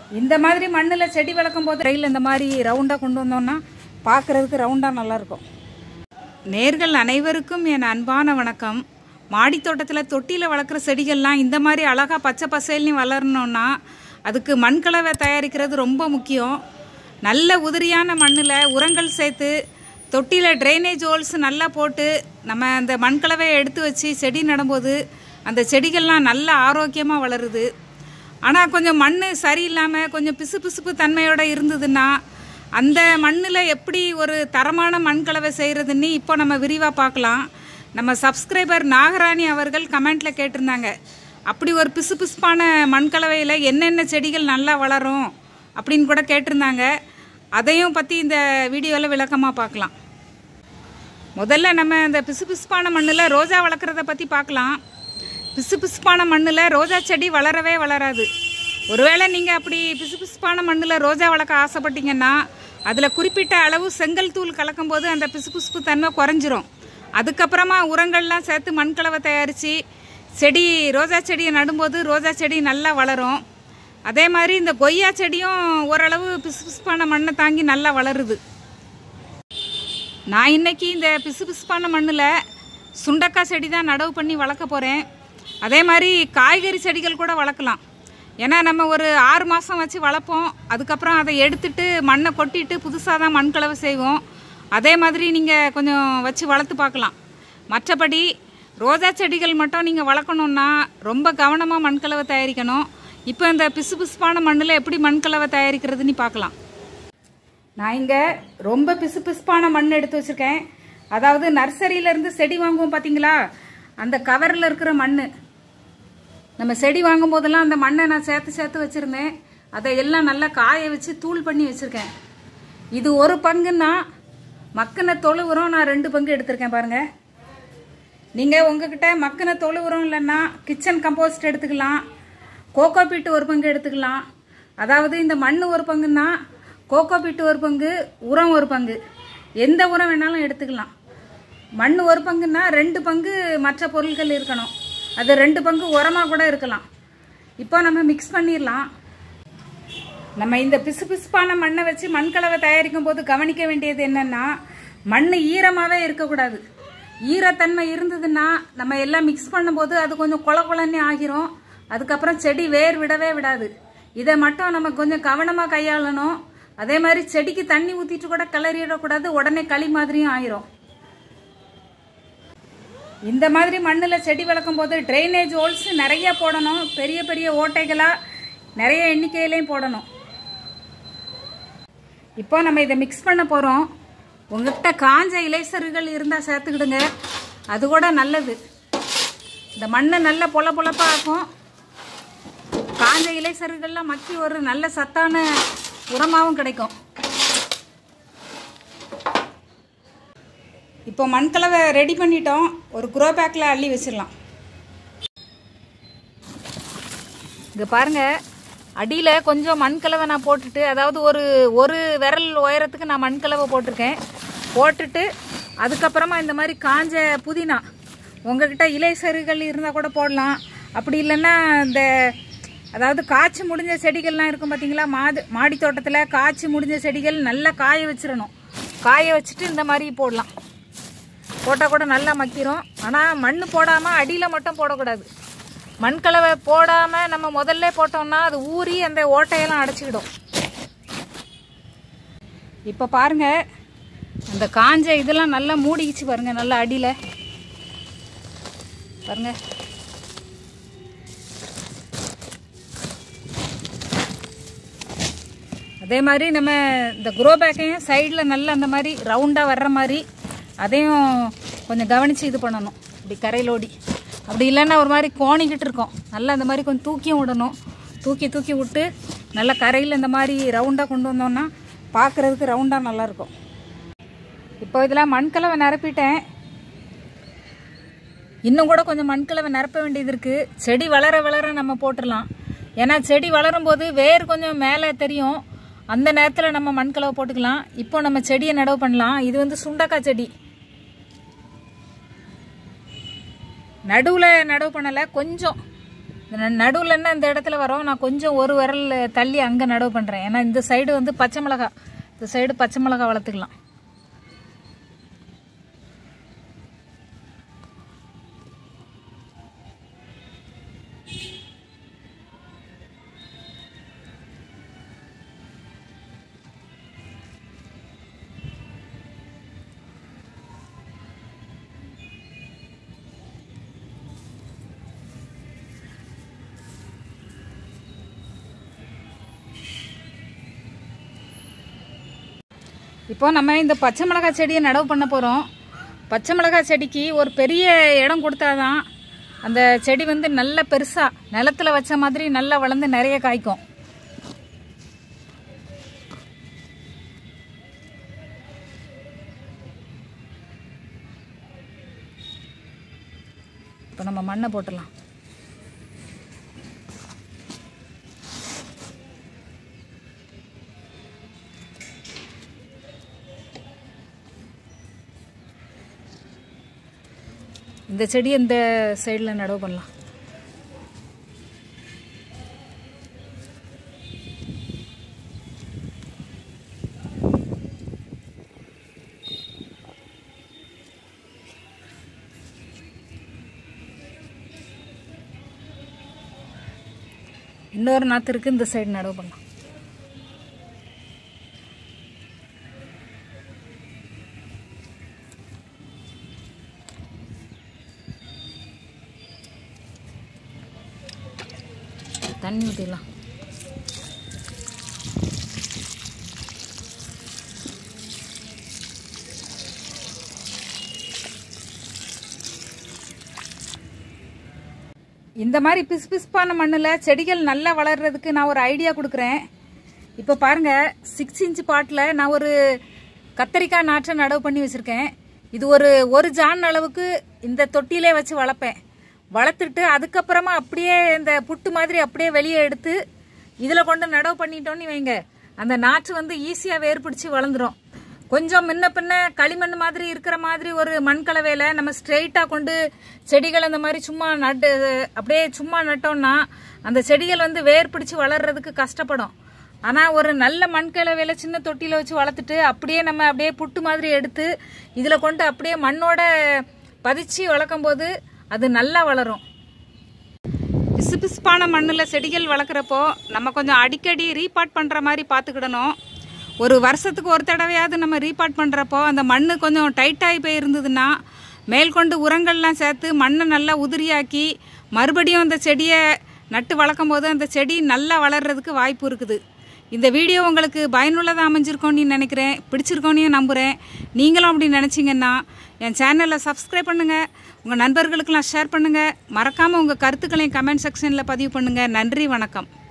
இந்த மாதிரி மண்ணில் செடி வளர்க்கும் போது ரயில் இந்த மாதிரி ரவுண்டாக கொண்டு வந்தோம்னா பார்க்குறதுக்கு ரவுண்டாக நல்லாயிருக்கும் நேர்கள் அனைவருக்கும் என் அன்பான வணக்கம் மாடித் தோட்டத்தில் தொட்டியில் வளர்க்குற செடிகள்லாம் இந்த மாதிரி அழகாக பச்சை பசேல்னு வளரணும்னா அதுக்கு மண்கலவை தயாரிக்கிறது ரொம்ப முக்கியம் நல்ல உதிரியான மண்ணில் உரங்கள் சேர்த்து தொட்டியில் ட்ரைனேஜ் ஹோல்ஸ் நல்லா போட்டு நம்ம அந்த மண்கலவையை எடுத்து வச்சு செடி நடும்போது அந்த செடிகள்லாம் நல்ல ஆரோக்கியமாக வளருது ஆனால் கொஞ்சம் மண் சரியில்லாமல் கொஞ்சம் பிசுபிசுப்பு தன்மையோடு இருந்ததுன்னா அந்த மண்ணில் எப்படி ஒரு தரமான மண்கலவை செய்கிறதுன்னு இப்போ நம்ம விரிவாக பார்க்கலாம் நம்ம சப்ஸ்கிரைபர் நாகராணி அவர்கள் கமெண்ட்டில் கேட்டிருந்தாங்க அப்படி ஒரு பிசுபிசுப்பான மண்கலவையில் என்னென்ன செடிகள் நல்லா வளரும் அப்படின்னு கூட கேட்டிருந்தாங்க அதையும் பற்றி இந்த வீடியோவில் விளக்கமாக பார்க்கலாம் முதல்ல நம்ம இந்த பிசுபிசுப்பான மண்ணில் ரோஜா வளர்க்குறத பற்றி பார்க்கலாம் பிசுபிசுப்பான மண்ணில் ரோஜா செடி வளரவே வளராது ஒருவேளை நீங்கள் அப்படி பிசுபிசுப்பான மண்ணில் ரோஜா வளர்க்க ஆசைப்பட்டீங்கன்னா அதில் குறிப்பிட்ட அளவு செங்கல் தூள் கலக்கும்போது அந்த பிசுபிசுப்பு தன்மை குறைஞ்சிரும் அதுக்கப்புறமா உரங்கள்லாம் சேர்த்து மண்கலவை தயாரித்து செடி ரோஜா செடியை நடும்போது ரோஜா செடி நல்லா வளரும் அதே மாதிரி இந்த கொய்யா செடியும் ஓரளவு பிசுபிசுப்பான மண்ணை தாங்கி நல்லா வளருது நான் இன்னைக்கு இந்த பிசுபிசுப்பான மண்ணில் சுண்டக்காய் செடி தான் நடவு பண்ணி வளர்க்க போகிறேன் அதே மாதிரி காய்கறி செடிகள் கூட வளர்க்கலாம் ஏன்னா நம்ம ஒரு ஆறு மாதம் வச்சு வளர்ப்போம் அதுக்கப்புறம் அதை எடுத்துட்டு மண்ணை கொட்டிட்டு புதுசாக தான் மண் கலவை செய்வோம் அதே மாதிரி நீங்கள் கொஞ்சம் வச்சு வளர்த்து பார்க்கலாம் மற்றபடி ரோஜா செடிகள் மட்டும் நீங்கள் வளர்க்கணுன்னா ரொம்ப கவனமாக மண்கலவை தயாரிக்கணும் இப்போ இந்த பிசுபிசுப்பான மண்ணில் எப்படி மண்கலவை தயாரிக்கிறதுன்னு பார்க்கலாம் நான் இங்கே ரொம்ப பிசுபிசுப்பான மண் எடுத்து வச்சுருக்கேன் அதாவது நர்சரியிலேருந்து செடி வாங்குவோம் பார்த்தீங்களா அந்த கவரில் இருக்கிற மண் நம்ம செடி வாங்கும் போதெல்லாம் அந்த மண்ணை நான் சேர்த்து சேர்த்து வச்சுருந்தேன் அதை எல்லாம் நல்லா காய வச்சு தூள் பண்ணி வச்சுருக்கேன் இது ஒரு பங்குன்னா மக்கின தொழு உரம் நான் ரெண்டு பங்கு எடுத்திருக்கேன் பாருங்கள் நீங்கள் உங்ககிட்ட மக்கின தொழு உரம் இல்லைன்னா கிச்சன் கம்போஸ்ட் எடுத்துக்கலாம் கோகோ பீட்டு ஒரு பங்கு எடுத்துக்கலாம் அதாவது இந்த மண் ஒரு பங்குன்னா கோகோ பீட்டு ஒரு பங்கு உரம் ஒரு பங்கு எந்த உரம் வேணாலும் எடுத்துக்கலாம் மண் ஒரு பங்குன்னா ரெண்டு பங்கு மற்ற பொருட்கள் இருக்கணும் அது ரெண்டு பங்கு உரமாக கூட இருக்கலாம் இப்போ நம்ம மிக்ஸ் பண்ணிடலாம் நம்ம இந்த பிசுபிசுப்பான மண்ணை வச்சு மண்கலவை தயாரிக்கும் போது கவனிக்க வேண்டியது என்னன்னா மண் ஈரமாகவே இருக்கக்கூடாது ஈரத்தன்மை இருந்ததுன்னா நம்ம எல்லாம் மிக்ஸ் பண்ணும்போது அது கொஞ்சம் கொல கொலன்னே ஆகிரும் அதுக்கப்புறம் செடி வேர் விடவே விடாது இதை மட்டும் நம்ம கொஞ்சம் கவனமாக கையாளணும் அதே மாதிரி செடிக்கு தண்ணி ஊற்றிட்டு கூட கிளறிடக்கூடாது உடனே களி மாதிரியும் ஆயிரும் இந்த மாதிரி மண்ணில் செடி வளர்க்கும் போது ட்ரைனேஜ் ஹோல்ஸ் நிறைய போடணும் பெரிய பெரிய ஓட்டைகளாக நிறைய எண்ணிக்கையிலையும் போடணும் இப்போ நம்ம இதை மிக்ஸ் பண்ண போகிறோம் உங்கள்கிட்ட காஞ்ச இலைசறுகள் இருந்தால் சேர்த்துக்கிடுங்க அது கூட நல்லது இந்த மண்ணை நல்ல பொல பொலப்பாக ஆக்கும் காஞ்ச இலைசறுகள்லாம் மக்கி ஒரு நல்ல சத்தான உரமாகவும் கிடைக்கும் இப்போ மண்கலவை ரெடி பண்ணிட்டோம் ஒரு குரோ பேக்கில் அள்ளி வச்சிடலாம் இங்கே பாருங்கள் அடியில் கொஞ்சம் மண்கலவை நான் போட்டுட்டு அதாவது ஒரு ஒரு விரல் உயரத்துக்கு நான் மண்கலவை போட்டிருக்கேன் போட்டுட்டு அதுக்கப்புறமா இந்த மாதிரி காஞ்ச புதினா உங்ககிட்ட இலை சருகள் இருந்தால் கூட போடலாம் அப்படி இல்லைன்னா இந்த அதாவது காய்ச்சி முடிஞ்ச செடிகள்லாம் இருக்கும் பார்த்தீங்களா மாடு மாடி தோட்டத்தில் காய்ச்சி முடிஞ்ச செடிகள் நல்லா காய வச்சிடணும் காய வச்சுட்டு இந்த மாதிரி போடலாம் போட்டால் கூட நல்லா மக்கிரும் ஆனால் மண் போடாமல் அடியில் மட்டும் போடக்கூடாது மண்கலவை போடாமல் நம்ம முதல்ல போட்டோம்னா அது ஊறி அந்த ஓட்டையெல்லாம் அடைச்சிக்கிடும் இப்போ பாருங்க அந்த காஞ்ச இதெல்லாம் நல்லா மூடிக்கிச்சு பாருங்க நல்லா அடியில் பாருங்க அதே மாதிரி நம்ம இந்த குரோ பேக்கையும் சைடில் நல்லா அந்த மாதிரி ரவுண்டாக வர்ற மாதிரி அதையும் கொஞ்சம் கவனித்து இது பண்ணணும் இப்படி கரையிலோடி அப்படி இல்லைன்னா ஒரு மாதிரி கோணிக்கிட்டு இருக்கோம் நல்லா இந்த மாதிரி கொஞ்சம் தூக்கியும் விடணும் தூக்கி தூக்கி விட்டு நல்லா கரையில் இந்த மாதிரி ரவுண்டாக கொண்டு வந்தோம்னா பார்க்குறதுக்கு ரவுண்டாக நல்லாயிருக்கும் இப்போ இதில் மண்கலவை நிரப்பிட்டேன் இன்னும் கூட கொஞ்சம் மண்கலவை நிரப்ப வேண்டியது இருக்குது செடி வளர வளர நம்ம போட்டுடலாம் ஏன்னா செடி வளரும் போது வேர் கொஞ்சம் மேலே தெரியும் அந்த நேரத்தில் நம்ம மண்கலவை போட்டுக்கலாம் இப்போ நம்ம செடியை நடவு பண்ணலாம் இது வந்து சுண்டக்காய் செடி நடுவில் நடவு பண்ணலை கொஞ்சம் நடுவில் இந்த இடத்துல வரோம் நான் கொஞ்சம் ஒரு விரல் தள்ளி அங்கே நடவு பண்ணுறேன் ஏன்னா இந்த சைடு வந்து பச்சை மிளகா இந்த சைடு பச்சை மிளகா வளர்த்துக்கலாம் இப்போ நம்ம இந்த பச்சை மிளகாய் செடியை நடவு பண்ண போகிறோம் பச்சை மிளகாய் செடிக்கு ஒரு பெரிய இடம் கொடுத்தாதான் அந்த செடி வந்து நல்ல பெருசாக நிலத்துல வச்ச மாதிரி நல்லா வளர்ந்து நிறைய காய்க்கும் இப்போ நம்ம மண்ணை போட்டுடலாம் இந்த செடி இந்த சைடில் நடவு பண்ணலாம் இன்னொரு நாற்று இருக்கு இந்த சைடு நடவு பண்ணலாம் தண்ணி ஊற்றிடலாம் இந்த மாதிரி பிசு பிசுப்பான மண்ணில் செடிகள் நல்லா வளர்றதுக்கு நான் ஒரு ஐடியா கொடுக்குறேன் இப்போ பாருங்க சிக்ஸ் இன்ச் பாட்டில் நான் ஒரு கத்தரிக்காய் நாற்றை நடவு பண்ணி வச்சுருக்கேன் இது ஒரு ஒரு ஜான் அளவுக்கு இந்த தொட்டியிலே வச்சு வளர்ப்பேன் வளர்த்துட்டு அதுக்கப்புறமா அப்படியே இந்த புட்டு மாதிரி அப்படியே வெளியே எடுத்து இதில் கொண்டு நடவு பண்ணிட்டோன்னு வைங்க அந்த நாற்று வந்து ஈஸியாக வேர் பிடிச்சி வளர்ந்துரும் கொஞ்சம் முன்ன பின்ன களிமண் மாதிரி இருக்கிற மாதிரி ஒரு மண் கலவையில நம்ம ஸ்ட்ரெயிட்டாக கொண்டு செடிகள் அந்த மாதிரி சும்மா நட்டு அப்படியே சும்மா நட்டோம்னா அந்த செடிகள் வந்து வேர் பிடிச்சி வளர்றதுக்கு கஷ்டப்படும் ஆனால் ஒரு நல்ல மண் கலவையில சின்ன தொட்டியில் வச்சு வளர்த்துட்டு அப்படியே நம்ம அப்படியே புட்டு மாதிரி எடுத்து இதில் கொண்டு அப்படியே மண்ணோட பதிச்சு வளர்க்கும் போது அது நல்லா வளரும் பிசு பிசுப்பான மண்ணில் செடிகள் வளர்க்குறப்போ நம்ம கொஞ்சம் அடிக்கடி ரீபாட் பண்ணுற மாதிரி பார்த்துக்கிடணும் ஒரு வருஷத்துக்கு ஒரு தடவையாவது நம்ம ரீபாட் பண்ணுறப்போ அந்த மண் கொஞ்சம் டைட்டாகி போயிருந்ததுன்னா மேற்கொண்டு உரங்கள்லாம் சேர்த்து மண்ணை நல்லா உதிரியாக்கி மறுபடியும் அந்த செடியை நட்டு வளர்க்கும் போது அந்த செடி நல்லா வளர்கிறதுக்கு வாய்ப்பு இருக்குது இந்த வீடியோ உங்களுக்கு பயனுள்ளதாக அமைஞ்சிருக்கோன்னு நினைக்கிறேன் பிடிச்சிருக்கோன்னு நம்புகிறேன் நீங்களும் அப்படி நினச்சிங்கன்னா என் சேனலை சப்ஸ்கிரைப் பண்ணுங்கள் உங்கள் நண்பர்களுக்கெல்லாம் ஷேர் பண்ணுங்கள் மறக்காமல் உங்கள் கருத்துக்களையும் கமெண்ட் செக்ஷனில் பதிவு பண்ணுங்கள் நன்றி வணக்கம்